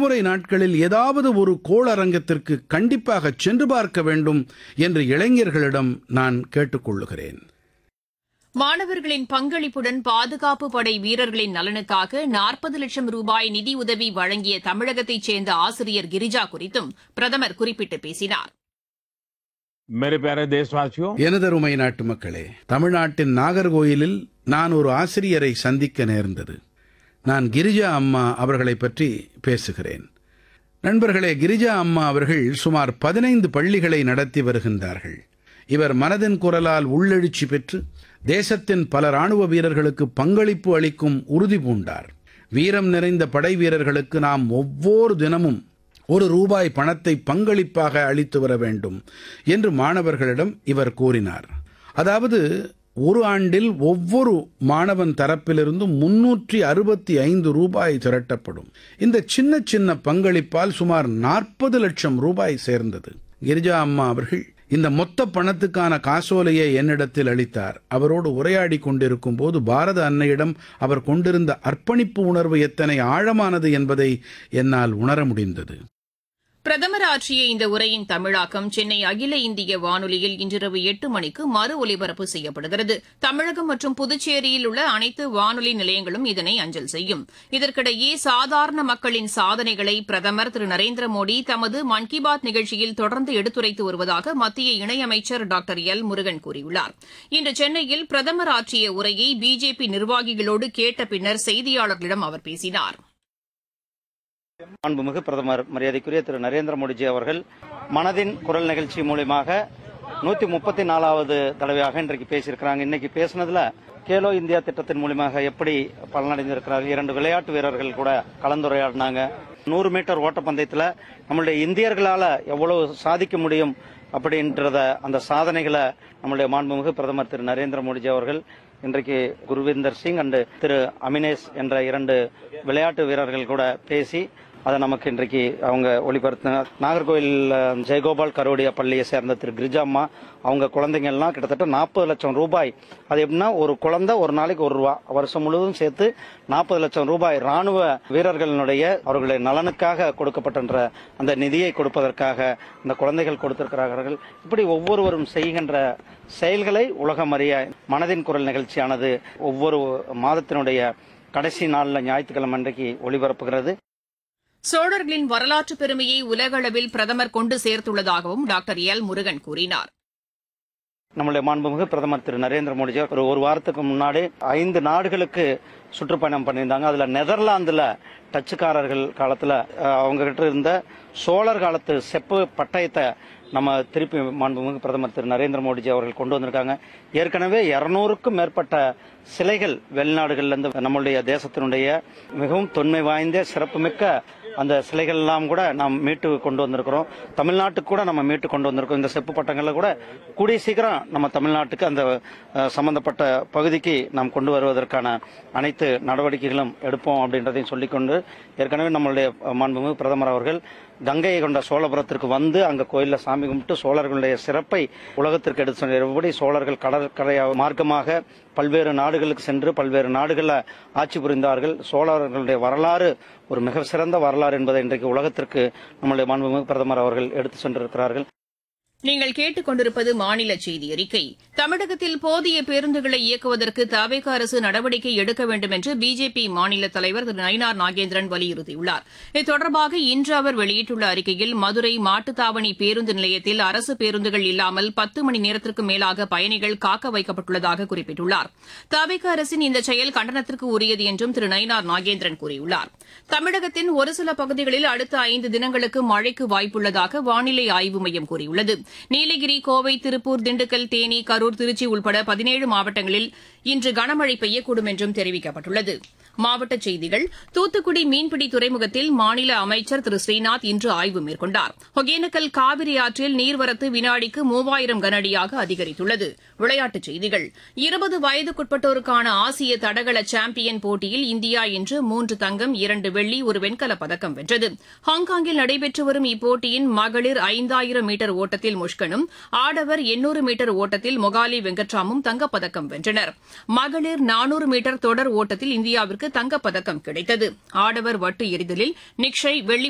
விடுமுறை நாட்களில் ஏதாவது ஒரு கோளரங்கத்திற்கு கண்டிப்பாக சென்று பார்க்க வேண்டும் என்று இளைஞர்களிடம் நான் கேட்டுக்கொள்ளுகிறேன் மாணவர்களின் பங்களிப்புடன் பாதுகாப்பு படை வீரர்களின் நலனுக்காக நாற்பது லட்சம் ரூபாய் நிதியுதவி வழங்கிய தமிழகத்தைச் சேர்ந்த ஆசிரியர் கிரிஜா குறித்தும் பிரதமர் குறிப்பிட்டு பேசினார் मेरे प्यारे देशवासियों எனதருமை நாட்டு மக்களே தமிழ்நாட்டின் நாகர்கோயிலில் நான் ஒரு ஆசிரியரை சந்திக்க நேர்ந்தது நான் கிரிஜா அம்மா அவர்களை பற்றி பேசுகிறேன் நண்பர்களே கிரிஜா அம்மா அவர்கள் சுமார் பதினைந்து பள்ளிகளை நடத்தி வருகின்றார்கள் இவர் மனதின் குரலால் உள்ளெழுச்சி பெற்று தேசத்தின் பல ராணுவ வீரர்களுக்கு பங்களிப்பு அளிக்கும் உறுதி பூண்டார் வீரம் நிறைந்த படை வீரர்களுக்கு நாம் ஒவ்வொரு தினமும் ஒரு ரூபாய் பணத்தை பங்களிப்பாக அளித்து வர வேண்டும் என்று மாணவர்களிடம் இவர் கூறினார் அதாவது ஒரு ஆண்டில் ஒவ்வொரு மாணவன் தரப்பிலிருந்தும் முன்னூற்றி அறுபத்தி ஐந்து ரூபாய் திரட்டப்படும் இந்த சின்ன சின்ன பங்களிப்பால் சுமார் நாற்பது லட்சம் ரூபாய் சேர்ந்தது கிரிஜா அம்மா அவர்கள் இந்த மொத்த பணத்துக்கான காசோலையை என்னிடத்தில் அளித்தார் அவரோடு உரையாடி கொண்டிருக்கும் போது பாரத அன்னையிடம் அவர் கொண்டிருந்த அர்ப்பணிப்பு உணர்வு எத்தனை ஆழமானது என்பதை என்னால் உணர முடிந்தது பிரதமர் ஆற்றிய இந்த உரையின் தமிழாக்கம் சென்னை அகில இந்திய வானொலியில் இன்றிரவு எட்டு மணிக்கு மறு ஒலிபரப்பு செய்யப்படுகிறது தமிழகம் மற்றும் புதுச்சேரியில் உள்ள அனைத்து வானொலி நிலையங்களும் இதனை அஞ்சல் செய்யும் இதற்கிடையே சாதாரண மக்களின் சாதனைகளை பிரதமர் திரு நரேந்திர மோடி தமது மன் கி பாத் நிகழ்ச்சியில் தொடர்ந்து எடுத்துரைத்து வருவதாக மத்திய இணையமைச்சர் டாக்டர் எல் முருகன் கூறியுள்ளார் இன்று சென்னையில் பிரதமர் ஆற்றிய உரையை பிஜேபி நிர்வாகிகளோடு கேட்ட பின்னர் செய்தியாளர்களிடம் அவர் பேசினார் மாண்புமிகு பிரதமர் மரியாதைக்குரிய திரு நரேந்திர மோடிஜி அவர்கள் மனதின் குரல் நிகழ்ச்சி மூலியமாக நூத்தி முப்பத்தி நாலாவது தடவையாக இன்றைக்கு பேசியிருக்கிறாங்க இன்னைக்கு பேசினதுல கேலோ இந்தியா திட்டத்தின் மூலியமாக எப்படி பலனடைந்திருக்கிறார்கள் இரண்டு விளையாட்டு வீரர்கள் கூட கலந்துரையாடினாங்க நூறு மீட்டர் ஓட்டப்பந்தயத்துல நம்மளுடைய இந்தியர்களால எவ்வளவு சாதிக்க முடியும் அப்படின்றத அந்த சாதனைகளை நம்முடைய மாண்புமிகு பிரதமர் திரு நரேந்திர மோடிஜி அவர்கள் இன்றைக்கு குருவிந்தர் சிங் அண்டு திரு அமினேஷ் என்ற இரண்டு விளையாட்டு வீரர்கள் கூட பேசி அதை நமக்கு இன்றைக்கு அவங்க ஒளிபரத்தினார் நாகர்கோவில் அஹ், ஜெயகோபால் கரோடியா பள்ளியை சேர்ந்த திரு கிரிஜாம்மா அவங்க குழந்தைங்க எல்லாம் கிட்டத்தட்ட நாற்பது லட்சம் ரூபாய் அது எப்படின்னா ஒரு குழந்தை ஒரு நாளைக்கு ஒரு ரூபா வருஷம் முழுவதும் சேர்த்து நாற்பது லட்சம் ரூபாய் ராணுவ வீரர்களினுடைய அவர்களுடைய நலனுக்காக கொடுக்கப்பட்டன்ற அந்த நிதியை கொடுப்பதற்காக அந்த குழந்தைகள் கொடுத்திருக்கிறார்கள் இப்படி ஒவ்வொருவரும் செய்கின்ற செயல்களை உலகம் அறிய மனதின் குரல் நிகழ்ச்சியானது ஒவ்வொரு மாதத்தினுடைய கடைசி நாளில் ஞாயிற்றுக்கிழமை அன்றைக்கு ஒளிபரப்புகிறது சோழர்களின் வரலாற்று பெருமையை உலகளவில் பிரதமர் கொண்டு சேர்த்துள்ளதாகவும் டாக்டர் எல் முருகன் கூறினார் நம்முடைய மாண்புமிகு பிரதமர் திரு நரேந்திர மோடிஜி ஒரு ஒரு வாரத்துக்கு முன்னாடி ஐந்து நாடுகளுக்கு சுற்றுப்பயணம் பண்ணியிருந்தாங்க அதுல நெதர்லாந்துல டச்சுக்காரர்கள் காலத்துல அஹ், அவங்க கிட்ட இருந்த சோழர் காலத்து செப்பு பட்டயத்தை நம்ம திருப்பி மாண்புமிகு பிரதமர் திரு நரேந்திர மோடிஜி அவர்கள் கொண்டு வந்திருக்காங்க ஏற்கனவே இருநூறுக்கும் மேற்பட்ட சிலைகள் வெளிநாடுகள்ல இருந்து நம்மளுடைய தேசத்தினுடைய மிகவும் தொன்மை வாய்ந்த சிறப்புமிக்க அந்த சிலைகள் எல்லாம் கூட நாம் மீட்டு கொண்டு வந்திருக்கிறோம் தமிழ்நாட்டுக்கு கூட நம்ம மீட்டு கொண்டு வந்திருக்கோம் இந்த செப்பு பட்டங்கள்ல கூட கூடிய சீக்கிரம் நம்ம தமிழ்நாட்டுக்கு அந்த அஹ், சம்பந்தப்பட்ட பகுதிக்கு நாம் கொண்டு வருவதற்கான அனைத்து நடவடிக்கைகளும் எடுப்போம் அப்படின்றதையும் சொல்லிக்கொண்டு ஏற்கனவே நம்மளுடைய அஹ், மாண்புமிகு பிரதமர் அவர்கள் கங்கையை கொண்ட சோழபுரத்திற்கு வந்து அங்க கோயில்ல சாமி கும்பிட்டு சோழர்களுடைய சிறப்பை உலகத்திற்கு எடுத்து சொன்னபடி சோழர்கள் கடற்கரை மார்க்கமாக பல்வேறு நாடுகளுக்கு சென்று பல்வேறு நாடுகளில் ஆட்சி புரிந்தார்கள் சோழர்களுடைய வரலாறு ஒரு மிக சிறந்த வரலாறு என்பதை இன்றைக்கு உலகத்திற்கு நம்முடைய மாண்புமிகு பிரதமர் அவர்கள் எடுத்து சென்றிருக்கிறார்கள் நீங்கள் கேட்டுக் கொண்டிருப்பது மாநில செய்தி அறிக்கை தமிழகத்தில் போதிய பேருந்துகளை இயக்குவதற்கு தவேக அரசு நடவடிக்கை எடுக்க வேண்டும் என்று பிஜேபி மாநில தலைவர் திரு நயினார் நாகேந்திரன் வலியுறுத்தியுள்ளார் இது தொடர்பாக இன்று அவர் வெளியிட்டுள்ள அறிக்கையில் மதுரை மாட்டுத்தாவணி பேருந்து நிலையத்தில் அரசு பேருந்துகள் இல்லாமல் பத்து மணி நேரத்திற்கு மேலாக பயணிகள் காக்க வைக்கப்பட்டுள்ளதாக குறிப்பிட்டுள்ளார் தவேக அரசின் இந்த செயல் கண்டனத்திற்கு உரியது என்றும் திரு நயினார் நாகேந்திரன் கூறியுள்ளார் தமிழகத்தின் ஒரு சில பகுதிகளில் அடுத்த ஐந்து தினங்களுக்கு மழைக்கு வாய்ப்புள்ளதாக வானிலை ஆய்வு மையம் கூறியுள்ளது நீலகிரி கோவை திருப்பூர் திண்டுக்கல் தேனி கரூர் திருச்சி உள்பட பதினேழு மாவட்டங்களில் இன்று கனமழை பெய்யக்கூடும் என்றும் தெரிவிக்கப்பட்டுள்ளது மாவட்டச் செய்திகள் தூத்துக்குடி மீன்பிடி துறைமுகத்தில் மாநில அமைச்சர் திரு ஸ்ரீநாத் இன்று ஆய்வு மேற்கொண்டார் ஒகேனக்கல் காவிரி ஆற்றில் நீர்வரத்து வினாடிக்கு மூவாயிரம் கனஅடியாக அதிகரித்துள்ளது விளையாட்டுச் செய்திகள் இருபது வயதுக்குட்பட்டோருக்கான ஆசிய தடகள சாம்பியன் போட்டியில் இந்தியா இன்று மூன்று தங்கம் இரண்டு வெள்ளி ஒரு வெண்கலப் பதக்கம் வென்றது ஹாங்காங்கில் நடைபெற்று வரும் இப்போட்டியின் மகளிர் ஐந்தாயிரம் மீட்டர் ஓட்டத்தில் முஷ்கனும் ஆடவர் எண்ணூறு மீட்டர் ஓட்டத்தில் மொகாலி வெங்கட்ராமும் தங்கப்பதக்கம் வென்றனர் மகளிர் நானூறு மீட்டர் தொடர் ஓட்டத்தில் இந்தியாவிற்கு தங்கப்பதக்கம் கிடைத்தது ஆடவர் வட்டு எறிதலில் நிக்ஷய் வெள்ளி